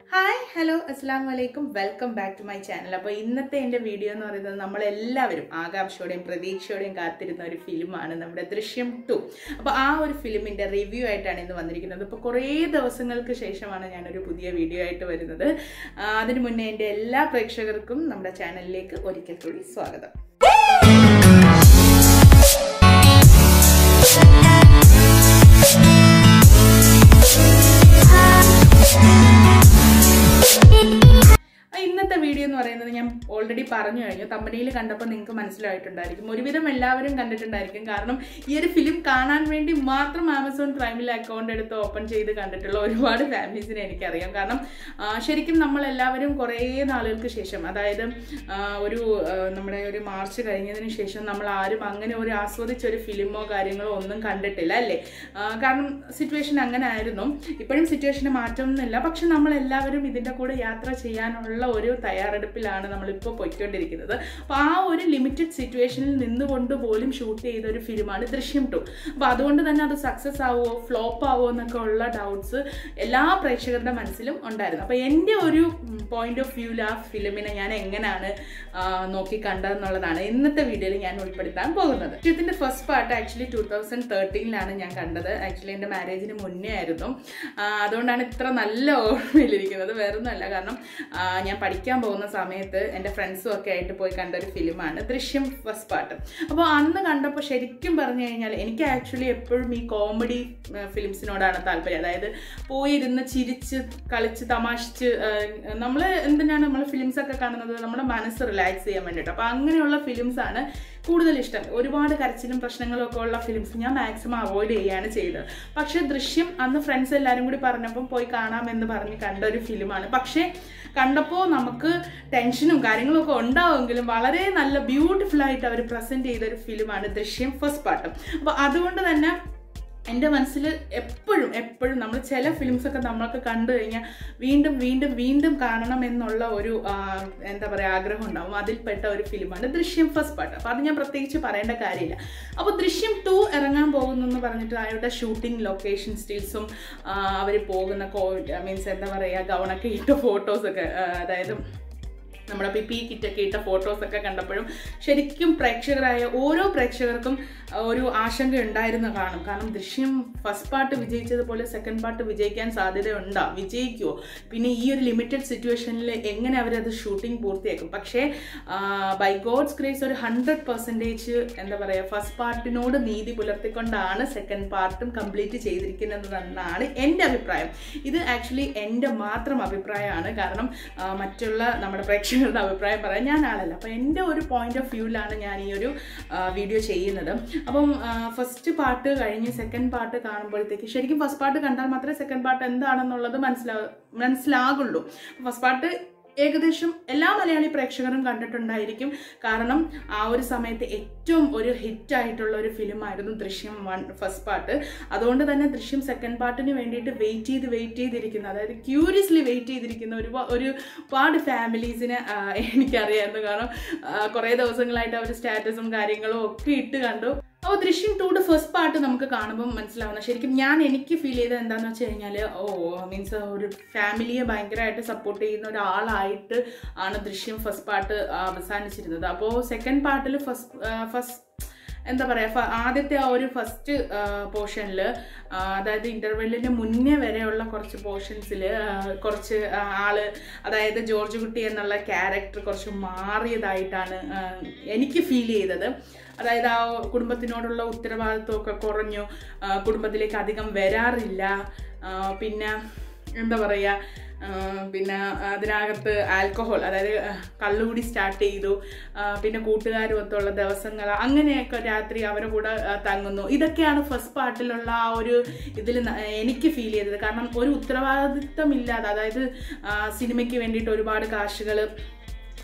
hi hello അസ്സാം വലൈക്കും welcome back to my channel അപ്പോൾ ഇന്നത്തെ എൻ്റെ വീഡിയോ എന്ന് പറയുന്നത് നമ്മളെല്ലാവരും ആകാംക്ഷയോടെയും പ്രതീക്ഷയോടെയും കാത്തിരുന്ന ഒരു ഫിലിമാണ് നമ്മുടെ ദൃശ്യം ടു അപ്പോൾ ആ ഒരു ഫിലിമിൻ്റെ റിവ്യൂ ആയിട്ടാണ് ഇന്ന് വന്നിരിക്കുന്നത് ഇപ്പോൾ കുറേ ദിവസങ്ങൾക്ക് ശേഷമാണ് ഞാനൊരു പുതിയ വീഡിയോ ആയിട്ട് വരുന്നത് ആ, അതിനു മുന്നേ എൻ്റെ എല്ലാ പ്രേക്ഷകർക്കും നമ്മുടെ ചാനലിലേക്ക് ഒരിക്കൽ കൂടി സ്വാഗതം ആ, ഇന്നത്തെ വീഡിയോ എന്ന് പറയുന്നത് ഞാൻ ഓൾറെഡി പറഞ്ഞു കഴിഞ്ഞു തമ്പനിയിൽ കണ്ടപ്പോൾ നിങ്ങൾക്ക് മനസ്സിലായിട്ടുണ്ടായിരിക്കും ഒരുവിധം എല്ലാവരും കണ്ടിട്ടുണ്ടായിരിക്കും കാരണം ഈ ഒരു ഫിലിം കാണാൻ വേണ്ടി മാത്രം ആമസോൺ പ്രൈമിൽ അക്കൗണ്ട് എടുത്ത് ഓപ്പൺ ചെയ്ത് കണ്ടിട്ടുള്ള ഒരുപാട് ഫാമിലീസിനെ എനിക്കറിയാം കാരണം ആ, ശരിക്കും നമ്മൾ എല്ലാവരും കുറേ നാളുകൾക്ക് ശേഷം അതായത് ആ, ഒരു ആ, നമ്മുടെ ഒരു മാർച്ച് കഴിഞ്ഞതിന് ശേഷം നമ്മൾ ആരും അങ്ങനെ ഒരു ആസ്വദിച്ച ഒരു ഫിലിമോ കാര്യങ്ങളോ ഒന്നും കണ്ടിട്ടില്ല അല്ലേ ആ, കാരണം സിറ്റുവേഷൻ അങ്ങനെ ആയിരുന്നു ഇപ്പോഴും സിറ്റുവേഷന് മാറ്റമൊന്നുമില്ല പക്ഷെ നമ്മൾ എല്ലാവരും ഇതിൻ്റെ കൂടെ യാത്ര ചെയ്യാനുള്ള ഒരു തയ്യാറെടുപ്പിലാണ് നമ്മളിപ്പോൾ പോയിക്കൊണ്ടിരിക്കുന്നത് അപ്പോൾ ആ ഒരു ലിമിറ്റഡ് സിറ്റുവേഷനിൽ നിന്നുകൊണ്ട് പോലും ഷൂട്ട് ചെയ്ത ഒരു ഫിലിമാണ് ദൃശ്യം ടു അപ്പോൾ അതുകൊണ്ട് തന്നെ അത് സക്സസ് ആവുമോ ഫ്ലോപ്പ് ആവുമോ എന്നൊക്കെ ഉള്ള ഡൗട്ട്സ് എല്ലാ പ്രേക്ഷകരുടെ മനസ്സിലും ഉണ്ടായിരുന്നു അപ്പോൾ എൻ്റെ ഒരു പോയിന്റ് ഓഫ് വ്യൂവിൽ ആ ഫിലിമിനെ ഞാൻ എങ്ങനെയാണ് ആ, നോക്കി കണ്ടതെന്നുള്ളതാണ് ഇന്നത്തെ വീഡിയോയിൽ ഞാൻ ഉൾപ്പെടുത്താൻ പോകുന്നത് ഇതിൻ്റെ first part actually two thousand തേർട്ടീനിലാണ് ഞാൻ കണ്ടത് ആക്ച്വലി എൻ്റെ മാരേജിന് മുന്നേ ആയിരുന്നു ആ, അതുകൊണ്ടാണ് ഇത്ര നല്ല ഓർമ്മയിലിരിക്കുന്നത് വേറൊന്നുമല്ല കാരണം ആ, ഞാൻ പഠിക്കാൻ പോകുന്ന സമയത്ത് എൻ്റെ ഫ്രണ്ട്സും ഒക്കെ ആയിട്ട് പോയി കണ്ട ഒരു ഫിലിമാണ് ദൃശ്യം ഫസ്റ്റ് പാർട്ട് അപ്പോൾ അന്ന് കണ്ടപ്പോൾ ശരിക്കും പറഞ്ഞു കഴിഞ്ഞാൽ എനിക്ക് ആക്ച്വലി എപ്പോഴും ഈ കോമഡി ഫിലിംസിനോടാണ് താല്പര്യം അതായത് പോയിരുന്ന് ചിരിച്ച് കളിച്ച് തമാശിച്ച് നമ്മൾ എന്തിനാണ് നമ്മൾ ഫിലിംസ് ഒക്കെ കാണുന്നത് നമ്മുടെ മനസ്സ് റിലാക്സ് ചെയ്യാൻ വേണ്ടിയിട്ട് അപ്പോൾ അങ്ങനെയുള്ള ഫിലിംസ് ആണ് കൂടുതൽ ഇഷ്ടം ഒരുപാട് കരച്ചിലും പ്രശ്നങ്ങളും ഒക്കെ ഉള്ള ഫിലിംസ് ഞാൻ മാക്സിമം അവോയ്ഡ് ചെയ്യുകയാണ് ചെയ്തത് പക്ഷേ ദൃശ്യം അന്ന് ഫ്രണ്ട്സ് എല്ലാവരും കൂടി പറഞ്ഞപ്പം പോയി കാണാമെന്ന് പറഞ്ഞ് കണ്ട ഒരു ഫിലിമാണ് പക്ഷേ കണ്ടപ്പോൾ നമുക്ക് ടെൻഷനും കാര്യങ്ങളും ഒക്കെ ഉണ്ടാവുമെങ്കിലും വളരെ നല്ല ബ്യൂട്ടിഫുൾ ആയിട്ട് അവർ പ്രസൻറ്റ് ചെയ്ത ഒരു ഫിലിമാണ് ദൃശ്യം ഫസ്റ്റ് പാർട്ട് അപ്പോൾ അതുകൊണ്ട് തന്നെ എൻ്റെ മനസ്സിൽ എപ്പോഴും എപ്പോഴും നമ്മൾ ചില ഫിലിംസൊക്കെ നമ്മൾക്ക് കണ്ടു കഴിഞ്ഞാൽ വീണ്ടും വീണ്ടും വീണ്ടും കാണണം എന്നുള്ള ഒരു ആ, എന്താ പറയുക ആഗ്രഹം ഉണ്ടാവും അതിൽപ്പെട്ട ഒരു ഫിലിമാണ് ദൃശ്യം ഫസ്റ്റ് പാർട്ട് അപ്പോൾ അത് ഞാൻ പ്രത്യേകിച്ച് പറയേണ്ട കാര്യമില്ല അപ്പോൾ ദൃശ്യം ടു ഇറങ്ങാൻ പോകുന്നു എന്ന് പറഞ്ഞിട്ട് അവരുടെ ഷൂട്ടിംഗ് ലൊക്കേഷൻ സ്റ്റിൽസും അവർ പോകുന്ന കോവിഡ് മീൻസ് എന്താ പറയുക ഗൗണൊക്കെ ഇട്ട ഫോട്ടോസൊക്കെ അതായത് നമ്മുടെ പി പി കിറ്റൊക്കെ ഇട്ട ഫോട്ടോസൊക്കെ കണ്ടപ്പോഴും ശരിക്കും പ്രേക്ഷകരായ ഓരോ പ്രേക്ഷകർക്കും ഒരു ആശങ്ക ഉണ്ടായിരുന്നു കാണും കാരണം ദൃശ്യം ഫസ്റ്റ് പാർട്ട് വിജയിച്ചതുപോലെ സെക്കൻഡ് പാർട്ട് വിജയിക്കാൻ സാധ്യതയുണ്ടോ വിജയിക്കുമോ പിന്നെ ഈ ഒരു ലിമിറ്റഡ് സിറ്റുവേഷനിൽ എങ്ങനെ അവരത് ഷൂട്ടിംഗ് പൂർത്തിയാക്കും പക്ഷേ ബൈ ഗോഡ്സ് ഗ്രേസ് ഒരു ഹൺഡ്രഡ് പെർസെൻറ്റേജ് എന്താ പറയുക ഫസ്റ്റ് പാർട്ടിനോട് നീതി പുലർത്തിക്കൊണ്ടാണ് സെക്കൻഡ് പാർട്ടും കംപ്ലീറ്റ് ചെയ്തിരിക്കുന്നതെന്നാണ് എൻ്റെ അഭിപ്രായം ഇത് ആക്ച്വലി എൻ്റെ മാത്രം അഭിപ്രായമാണ് കാരണം ആ, മറ്റുള്ള നമ്മുടെ പ്രേക്ഷകരുടെ അഭിപ്രായം പറയാൻ ഞാൻ ആളല്ല അപ്പോൾ എൻ്റെ ഒരു പോയിന്റ് ഓഫ് വ്യൂവിലാണ് ഞാൻ ഈ ഒരു വീഡിയോ ചെയ്യുന്നത് അപ്പം ഫസ്റ്റ് പാർട്ട് കഴിഞ്ഞ് സെക്കൻഡ് പാർട്ട് കാണുമ്പോഴത്തേക്ക് ശരിക്കും ഫസ്റ്റ് പാർട്ട് കണ്ടാൽ മാത്രമേ സെക്കൻഡ് പാർട്ട് എന്താണെന്നുള്ളത് മനസ്സിലാ മനസ്സിലാകുള്ളൂ ഫസ്റ്റ് പാർട്ട് ഏകദേശം എല്ലാ മലയാളി പ്രേക്ഷകരും കണ്ടിട്ടുണ്ടായിരിക്കും കാരണം ആ ഒരു സമയത്ത് ഏറ്റവും ഒരു ഹിറ്റ് ആയിട്ടുള്ള ഒരു ഫിലിമായിരുന്നു ദൃശ്യം വൺ ഫസ്റ്റ് പാർട്ട് അതുകൊണ്ട് തന്നെ ദൃശ്യം സെക്കൻഡ് പാർട്ടിന് വേണ്ടിയിട്ട് വെയിറ്റ് ചെയ്ത് വെയിറ്റ് ചെയ്തിരിക്കുന്ന അതായത് ക്യൂരിയസ്ലി വെയിറ്റ് ചെയ്തിരിക്കുന്ന ഒരു ഒരുപാട് ഫാമിലീസിനെ എനിക്കറിയായിരുന്നു കാരണം ആ, കുറേ ദിവസങ്ങളായിട്ട് അവർ സ്റ്റാറ്റസും കാര്യങ്ങളും ഒക്കെ ഇട്ട് കണ്ടു അപ്പോൾ ദൃശ്യം ടൂടെ ഫസ്റ്റ് പാർട്ട് നമുക്ക് കാണുമ്പോൾ മനസ്സിലാവുന്ന ശരിക്കും ഞാൻ എനിക്ക് ഫീൽ ചെയ്തത് എന്താണെന്ന് വെച്ച് കഴിഞ്ഞാൽ ഓ മീൻസ് ഒരു ഫാമിലിയെ ഭയങ്കരമായിട്ട് സപ്പോർട്ട് ചെയ്യുന്ന ഒരാളായിട്ട് ആണ് ദൃശ്യം ഫസ്റ്റ് പാർട്ട് അവസാനിച്ചിരുന്നത് അപ്പോൾ സെക്കൻഡ് പാർട്ടിൽ ഫസ്റ്റ് ഫസ്റ്റ് എന്താ പറയുക ആദ്യത്തെ ആ ഒരു ഫസ്റ്റ് പോർഷനിൽ അതായത് ഇൻ്റർവെല്ലിന് മുന്നേ വരെയുള്ള കുറച്ച് പോർഷൻസിൽ കുറച്ച് ആ, ആള് അതായത് ജോർജ് കുട്ടി എന്നുള്ള ക്യാരക്ടർ കുറച്ച് മാറിയതായിട്ടാണ് ആ, എനിക്ക് ഫീൽ ചെയ്തത് അതായത് ആ കുടുംബത്തിനോടുള്ള ഉത്തരവാദിത്വമൊക്കെ കുറഞ്ഞു ആ, കുടുംബത്തിലേക്ക് അധികം വരാറില്ല ആ, പിന്നെ എന്താ പറയുക ആ, പിന്നെ അതിനകത്ത് ആൽക്കഹോൾ അതായത് ആ, കള്ളുകൂടി സ്റ്റാർട്ട് ചെയ്തു ആ, പിന്നെ കൂട്ടുകാരുമൊത്തുള്ള ദിവസങ്ങൾ അങ്ങനെയൊക്കെ രാത്രി അവരുടെ കൂടെ ആ, തങ്ങുന്നു ഇതൊക്കെയാണ് ഫസ്റ്റ് പാർട്ടിലുള്ള ആ ഒരു ഇതിൽ എനിക്ക് ഫീൽ ചെയ്തത് കാരണം ഒരു ഉത്തരവാദിത്തമില്ലാതെ അതായത് ആ, സിനിമയ്ക്ക് വേണ്ടിയിട്ട് ഒരുപാട് കാശുകൾ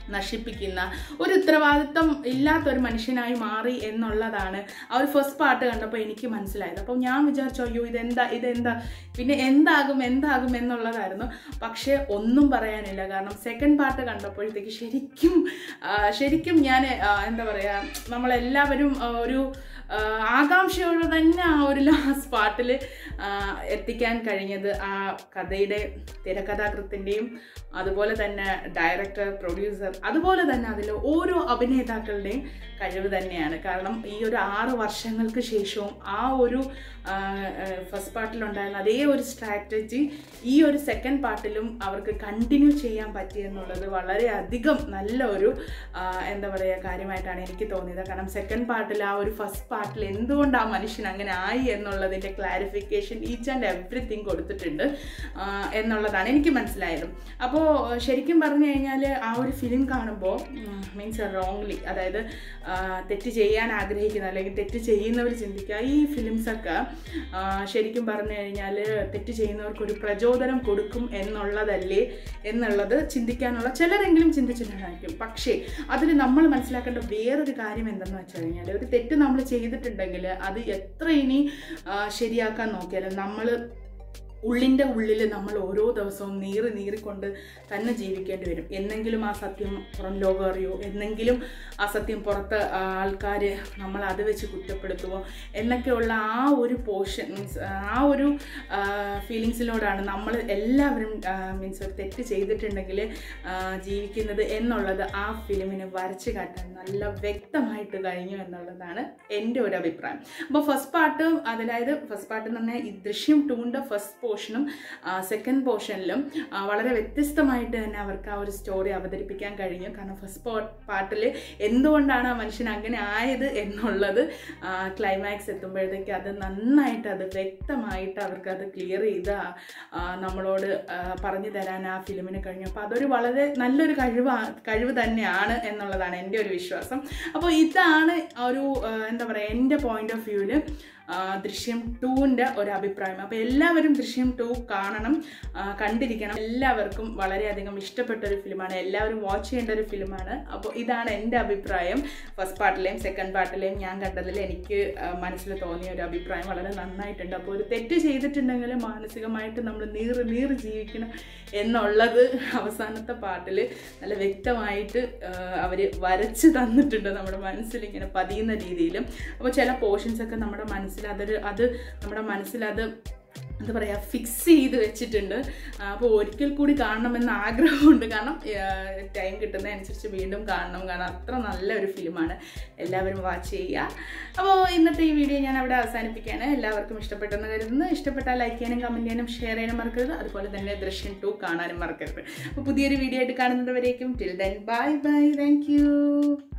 നശിപ്പിക്കുന്ന ഒരു ഉത്തരവാദിത്വം ഇല്ലാത്ത ഒരു മനുഷ്യനായി മാറി എന്നുള്ളതാണ് ആ ഒരു ഫസ്റ്റ് പാർട്ട് കണ്ടപ്പോൾ എനിക്ക് മനസ്സിലായത് അപ്പോൾ ഞാൻ വിചാരിച്ചു അയ്യോ ഇതെന്താ ഇതെന്താ പിന്നെ എന്താകും എന്താകും എന്നുള്ളതായിരുന്നു പക്ഷേ ഒന്നും പറയാനില്ല കാരണം സെക്കൻഡ് പാർട്ട് കണ്ടപ്പോഴത്തേക്ക് ശരിക്കും ആ, ശരിക്കും ഞാൻ ആ, എന്താ പറയുക നമ്മളെല്ലാവരും ആ, ഒരു ആ, ആകാംക്ഷയോടെ തന്നെ ആ ഒരു ലാസ്റ്റ് പാർട്ടിൽ എത്തിക്കാൻ കഴിഞ്ഞത് ആ കഥയുടെ തിരക്കഥാകൃത്തിൻ്റെയും അതുപോലെ തന്നെ ഡയറക്ടർ പ്രൊഡ്യൂസർ അതുപോലെ തന്നെ അതിൽ ഓരോ അഭിനേതാക്കളുടെയും കഴിവ് തന്നെയാണ് കാരണം ഈ ഒരു ആറ് വർഷങ്ങൾക്ക് ശേഷവും ആ ഒരു ഫസ്റ്റ് പാർട്ടിലുണ്ടായിരുന്ന അതേ ഒരു സ്ട്രാറ്റജി ഈ ഒരു സെക്കൻഡ് പാർട്ടിലും അവർക്ക് കണ്ടിന്യൂ ചെയ്യാൻ പറ്റിയെന്നുള്ളത് വളരെയധികം നല്ല ഒരു ആ, എന്താ പറയുക കാര്യമായിട്ടാണ് എനിക്ക് തോന്നിയത് കാരണം സെക്കൻഡ് പാർട്ടിൽ ആ ഒരു ഫസ്റ്റ് പാർട്ടിൽ എന്തുകൊണ്ട് ആ മനുഷ്യൻ അങ്ങനെ ആയി എന്നുള്ളതിൻ്റെ ക്ലാരിഫിക്കേഷൻ ഈച്ച് ആൻഡ് എവ്രിത്തിങ് കൊടുത്തിട്ടുണ്ട് ആ, എന്നുള്ളതാണ് എനിക്ക് മനസ്സിലായത് അപ്പോൾ ശരിക്കും പറഞ്ഞു കഴിഞ്ഞാൽ ആ ഒരു ഫിലിം കാണുമ്പോൾ മീൻസ് റോങ്ലി അതായത് ആ, തെറ്റ് ചെയ്യാൻ ആഗ്രഹിക്കുന്ന അല്ലെങ്കിൽ തെറ്റ് ചെയ്യുന്നവർ ചിന്തിക്കുക ഈ ഫിലിംസൊക്കെ ആ, ശരിക്കും പറഞ്ഞു കഴിഞ്ഞാൽ തെറ്റ് ചെയ്യുന്നവർക്ക് ഒരു പ്രചോദനം കൊടുക്കും എന്നുള്ളതല്ലേ എന്നുള്ളത് ചിന്തിക്കാനുള്ള ചിലരെങ്കിലും ചിന്തിച്ചിട്ടുണ്ടായിരിക്കും പക്ഷേ അതിൽ നമ്മൾ മനസ്സിലാക്കേണ്ട വേറൊരു കാര്യം എന്തെന്ന് വെച്ച് കഴിഞ്ഞാൽ ഒരു തെറ്റ് നമ്മൾ ചെയ്തിട്ടുണ്ടെങ്കിൽ അത് എത്ര ഇനി ആ, ശരിയാക്കാൻ നോക്കിയാലും നമ്മൾ ഉള്ളിൻ്റെ ഉള്ളിൽ നമ്മൾ ഓരോ ദിവസവും നീറി നീറിക്കൊണ്ട് തന്നെ ജീവിക്കേണ്ടി വരും എന്നെങ്കിലും ആ സത്യം പുറം ലോകം അറിയോ എന്നെങ്കിലും ആ സത്യം പുറത്ത് ആൾക്കാർ നമ്മൾ അത് വെച്ച് കുറ്റപ്പെടുത്തുമോ എന്നൊക്കെയുള്ള ആ ഒരു പോർഷൻ മീൻസ് ആ ഒരു ഫീലിങ്സിലോടാണ് നമ്മൾ എല്ലാവരും മീൻസ് ഒരു തെറ്റ് ചെയ്തിട്ടുണ്ടെങ്കിൽ ജീവിക്കുന്നത് എന്നുള്ളത് ആ ഫിലിമിന് വരച്ച് കാട്ടാൻ നല്ല വ്യക്തമായിട്ട് കഴിഞ്ഞു എന്നുള്ളതാണ് എൻ്റെ ഒരു അഭിപ്രായം അപ്പോൾ ഫസ്റ്റ് പാർട്ട് അതായത് ഫസ്റ്റ് പാർട്ട് എന്ന് പറഞ്ഞാൽ ഈ ദൃശ്യം ടൂൻ്റെ ഫസ്റ്റ് പോർഷനും സെക്കൻഡ് പോർഷനിലും വളരെ വ്യത്യസ്തമായിട്ട് തന്നെ അവർക്ക് ആ ഒരു സ്റ്റോറി അവതരിപ്പിക്കാൻ കഴിഞ്ഞു കാരണം ഫസ്റ്റ് പാർട്ടിൽ എന്തുകൊണ്ടാണ് ആ മനുഷ്യൻ അങ്ങനെ ആയത് എന്നുള്ളത് ക്ലൈമാക്സ് എത്തുമ്പോഴത്തേക്ക് അത് നന്നായിട്ട് അത് വ്യക്തമായിട്ട് അവർക്ക് അത് ക്ലിയർ ചെയ്ത് ആ, ആ, നമ്മളോട് ആ, പറഞ്ഞു തരാൻ ആ ഫിലിമിന് കഴിഞ്ഞു അപ്പോൾ അതൊരു വളരെ നല്ലൊരു കഴിവ് കഴിവ് തന്നെയാണ് എന്നുള്ളതാണ് എൻ്റെ ഒരു വിശ്വാസം അപ്പോൾ ഇതാണ് ഒരു ആ, എന്താ പറയുക എൻ്റെ പോയിന്റ് ഓഫ് വ്യൂവിൽ ദൃശ്യം ടൂവിൻ്റെ ഒരു അഭിപ്രായം അപ്പോൾ എല്ലാവരും ദൃശ്യം ടു കാണണം ആ, കണ്ടിരിക്കണം എല്ലാവർക്കും വളരെയധികം ഇഷ്ടപ്പെട്ട ഒരു ഫിലിമാണ് എല്ലാവരും വാച്ച് ചെയ്യേണ്ട ഒരു ഫിലിമാണ് അപ്പോൾ ഇതാണ് എൻ്റെ അഭിപ്രായം ഫസ്റ്റ് പാർട്ടിലെയും സെക്കൻഡ് പാർട്ടിലെയും ഞാൻ കണ്ടതിൽ എനിക്ക് ആ, മനസ്സിൽ തോന്നിയ ഒരു അഭിപ്രായം വളരെ നന്നായിട്ടുണ്ട് അപ്പോൾ ഒരു തെറ്റ് ചെയ്തിട്ടുണ്ടെങ്കിൽ മാനസികമായിട്ട് നമ്മൾ നീറ് നീറ് ജീവിക്കണം എന്നുള്ളത് അവസാനത്തെ പാട്ടിൽ നല്ല വ്യക്തമായിട്ട് അവർ വരച്ച് തന്നിട്ടുണ്ട് നമ്മുടെ മനസ്സിൽ ഇങ്ങനെ പതിയുന്ന രീതിയിലും അപ്പോൾ ചില പോർഷൻസ് ഒക്കെ നമ്മുടെ മനസ്സിൽ അതൊരു അത് നമ്മുടെ മനസ്സിൽ അത് എന്താ പറയുക ഫിക്സ് ചെയ്ത് വെച്ചിട്ടുണ്ട് അപ്പോൾ ഒരിക്കൽ കൂടി കാണണമെന്ന് ആഗ്രഹമുണ്ട് കാരണം ടൈം കിട്ടുന്നതനുസരിച്ച് വീണ്ടും കാണണം കാരണം അത്ര നല്ല ഒരു ഫിലിമാണ് എല്ലാവരും വാച്ച് ചെയ്യുക അപ്പോൾ ഇന്നത്തെ ഈ വീഡിയോ ഞാൻ അവിടെ അവസാനിപ്പിക്കുകയാണ് എല്ലാവർക്കും ഇഷ്ടപ്പെട്ടെന്ന് കരുതുന്നു ഇഷ്ടപ്പെട്ടാൽ ലൈക്ക് ചെയ്യാനും കമൻറ്റ് ചെയ്യാനും ഷെയർ ചെയ്യാനും മറക്കരുത് അതുപോലെ തന്നെ ദൃശ്യം ടു കാണാനും മറക്കരുത് അപ്പോൾ പുതിയൊരു വീഡിയോ ആയിട്ട് കാണുന്നത് വരേക്കും till then bye bye thank U